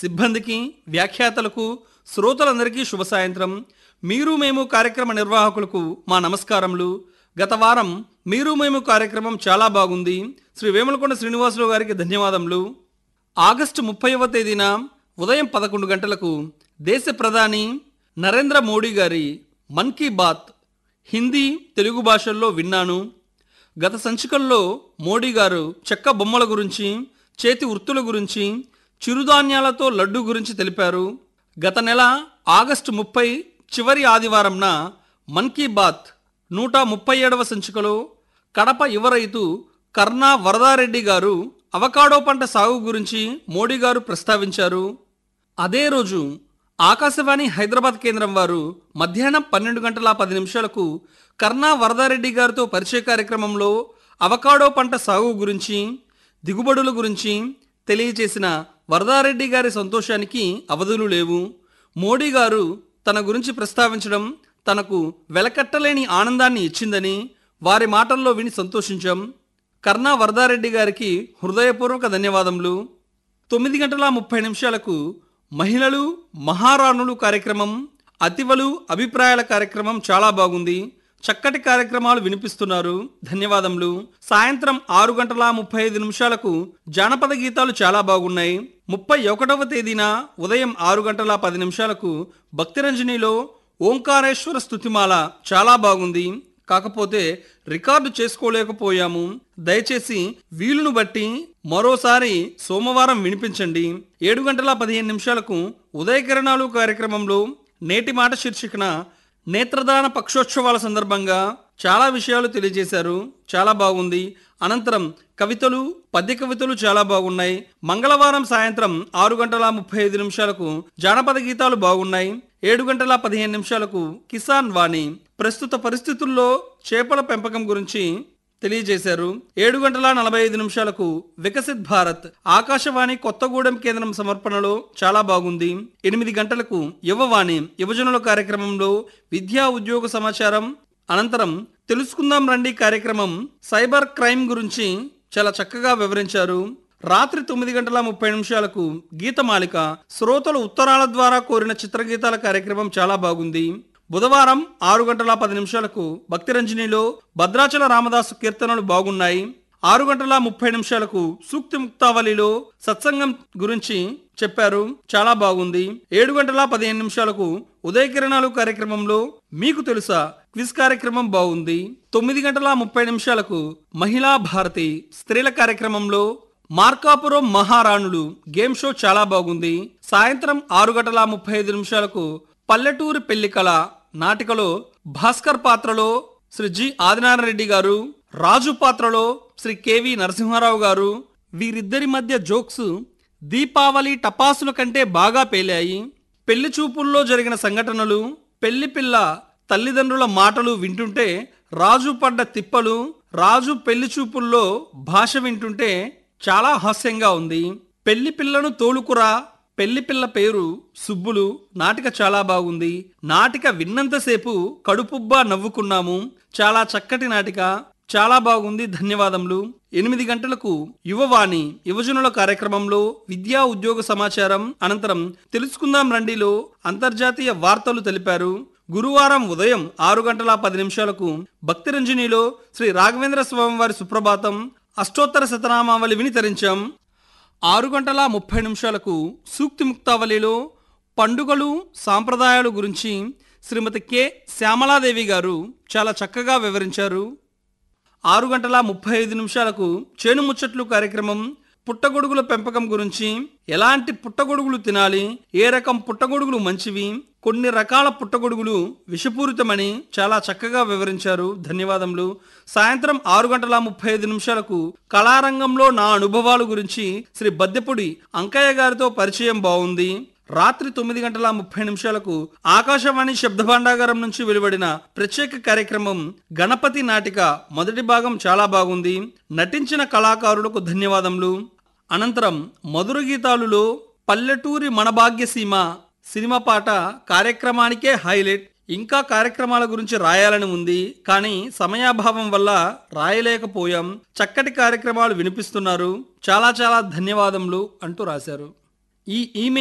సిబ్బందికి వ్యాఖ్యాతలకు శ్రోతలందరికీ శుభ సాయంత్రం మీరు మేము కార్యక్రమ నిర్వాహకులకు మా నమస్కారములు గత వారం మీరు మేము కార్యక్రమం చాలా బాగుంది శ్రీ వేములకొండ శ్రీనివాసరావు గారికి ధన్యవాదములు ఆగస్టు ముప్పైవ తేదీన ఉదయం పదకొండు గంటలకు దేశ ప్రధాని నరేంద్ర మోడీ గారి మన్ కీ బాత్ హిందీ తెలుగు భాషల్లో విన్నాను గత సంచికల్లో మోడీ గారు చెక్క బొమ్మల గురించి చేతి వృత్తుల గురించి చిరుధాన్యాలతో లడ్డు గురించి తెలిపారు గత నెల ఆగస్టు ముప్పై చివరి ఆదివారంన మన్ కీ బాత్ నూట ముప్పై ఏడవ సంచికలో కడప యువ రైతు కర్ణా వరదారెడ్డి గారు అవకాడో పంట సాగు గురించి మోడీ గారు ప్రస్తావించారు అదే రోజు ఆకాశవాణి హైదరాబాద్ కేంద్రం వారు మధ్యాహ్నం పన్నెండు గంటల పది నిమిషాలకు కర్ణా వరదారెడ్డి గారితో పరిచయ కార్యక్రమంలో అవకాడో పంట సాగు గురించి దిగుబడుల గురించి తెలియచేసిన వరదారెడ్డి గారి సంతోషానికి అవధులు లేవు మోడీ గారు తన గురించి ప్రస్తావించడం తనకు వెలకట్టలేని ఆనందాన్ని ఇచ్చిందని వారి మాటల్లో విని సంతోషించాం కర్ణా వరదారెడ్డి గారికి హృదయపూర్వక ధన్యవాదములు తొమ్మిది గంటల ముప్పై నిమిషాలకు మహిళలు మహారాణులు కార్యక్రమం అతివలు అభిప్రాయాల కార్యక్రమం చాలా బాగుంది చక్కటి కార్యక్రమాలు వినిపిస్తున్నారు ధన్యవాదములు సాయంత్రం ఆరు గంటల ముప్పై ఐదు నిమిషాలకు జానపద గీతాలు చాలా బాగున్నాయి ముప్పై ఒకటవ తేదీన ఉదయం ఆరు గంటల పది నిమిషాలకు భక్తిరంజనిలో ఓంకారేశ్వర స్తుతిమాల చాలా బాగుంది కాకపోతే రికార్డు చేసుకోలేకపోయాము దయచేసి వీలును బట్టి మరోసారి సోమవారం వినిపించండి ఏడు గంటల పదిహేను నిమిషాలకు ఉదయకిరణాలు కార్యక్రమంలో నేటి మాట శీర్షికన నేత్రదాన పక్షోత్సవాల సందర్భంగా చాలా విషయాలు తెలియజేశారు చాలా బాగుంది అనంతరం కవితలు పద్య కవితలు చాలా బాగున్నాయి మంగళవారం సాయంత్రం ఆరు గంటల ముప్పై ఐదు నిమిషాలకు జానపద గీతాలు బాగున్నాయి ఏడు గంటల పదిహేను నిమిషాలకు కిసాన్ వాణి ప్రస్తుత పరిస్థితుల్లో చేపల పెంపకం గురించి తెలియజేశారు ఏడు గంటల నలభై ఐదు నిమిషాలకు వికసిత్ భారత్ ఆకాశవాణి కొత్తగూడెం కేంద్రం సమర్పణలో చాలా బాగుంది ఎనిమిది గంటలకు యువవాణి యువజనుల కార్యక్రమంలో విద్యా ఉద్యోగ సమాచారం అనంతరం తెలుసుకుందాం రండి కార్యక్రమం సైబర్ క్రైమ్ గురించి చాలా చక్కగా వివరించారు రాత్రి తొమ్మిది గంటల ముప్పై నిమిషాలకు గీతమాలిక శ్రోతలు ఉత్తరాల ద్వారా కోరిన చిత్రగీతాల కార్యక్రమం చాలా బాగుంది బుధవారం ఆరు గంటల పది నిమిషాలకు భక్తిరంజనిలో భద్రాచల రామదాసు కీర్తనలు బాగున్నాయి ఆరు గంటల ముప్పై నిమిషాలకు సూక్తి ముక్తావళిలో సత్సంగం గురించి చెప్పారు చాలా బాగుంది ఏడు గంటల పదిహేను నిమిషాలకు ఉదయ కిరణాలు కార్యక్రమంలో మీకు తెలుసా క్విజ్ కార్యక్రమం బాగుంది తొమ్మిది గంటల ముప్పై నిమిషాలకు మహిళా భారతి స్త్రీల కార్యక్రమంలో మార్కాపురం మహారాణులు గేమ్ షో చాలా బాగుంది సాయంత్రం ఆరు గంటల ముప్పై ఐదు నిమిషాలకు పల్లెటూరి పెళ్లికల నాటికలో భాస్కర్ పాత్రలో శ్రీ జి ఆదినారాయణ రెడ్డి గారు రాజు పాత్రలో శ్రీ కెవి నరసింహారావు గారు వీరిద్దరి మధ్య జోక్స్ దీపావళి టపాసుల కంటే బాగా పేలాయి పెళ్లి చూపుల్లో జరిగిన సంఘటనలు పెళ్లి పిల్ల తల్లిదండ్రుల మాటలు వింటుంటే రాజు పడ్డ తిప్పలు రాజు పెళ్లి చూపుల్లో భాష వింటుంటే చాలా హాస్యంగా ఉంది పెళ్లి పిల్లను తోలుకురా పెళ్లి పిల్ల పేరు సుబ్బులు నాటిక చాలా బాగుంది నాటిక విన్నంతసేపు కడుపుబ్బా నవ్వుకున్నాము చాలా చక్కటి నాటిక చాలా బాగుంది ధన్యవాదములు ఎనిమిది గంటలకు యువవాణి యువజనుల కార్యక్రమంలో విద్యా ఉద్యోగ సమాచారం అనంతరం తెలుసుకుందాం రండిలో అంతర్జాతీయ వార్తలు తెలిపారు గురువారం ఉదయం ఆరు గంటల పది నిమిషాలకు భక్తిరంజనిలో శ్రీ రాఘవేంద్ర స్వామి వారి సుప్రభాతం అష్టోత్తర శతనామావళి వినితరించాం ఆరు గంటల ముప్పై నిమిషాలకు సూక్తి ముక్తావళిలో పండుగలు సాంప్రదాయాలు గురించి శ్రీమతి కె శ్యామలాదేవి గారు చాలా చక్కగా వివరించారు ఆరు గంటల ముప్పై ఐదు నిమిషాలకు చేను ముచ్చట్లు కార్యక్రమం పుట్టగొడుగుల పెంపకం గురించి ఎలాంటి పుట్టగొడుగులు తినాలి ఏ రకం పుట్టగొడుగులు మంచివి కొన్ని రకాల పుట్టగొడుగులు విషపూరితమని చాలా చక్కగా వివరించారు ధన్యవాదములు సాయంత్రం ఆరు గంటల ముప్పై ఐదు నిమిషాలకు కళారంగంలో నా అనుభవాలు గురించి శ్రీ బద్దెపుడి అంకయ్య గారితో పరిచయం బాగుంది రాత్రి తొమ్మిది గంటల ముప్పై నిమిషాలకు ఆకాశవాణి శబ్ద భాండాగారం నుంచి వెలువడిన ప్రత్యేక కార్యక్రమం గణపతి నాటిక మొదటి భాగం చాలా బాగుంది నటించిన కళాకారులకు ధన్యవాదములు అనంతరం మధుర గీతాలులో పల్లెటూరి మనభాగ్యసీమ సినిమా పాట కార్యక్రమానికే హైలైట్ ఇంకా కార్యక్రమాల గురించి రాయాలని ఉంది కానీ సమయాభావం వల్ల రాయలేకపోయాం చక్కటి కార్యక్రమాలు వినిపిస్తున్నారు చాలా చాలా ధన్యవాదములు అంటూ రాశారు ఈ ఈమెయిల్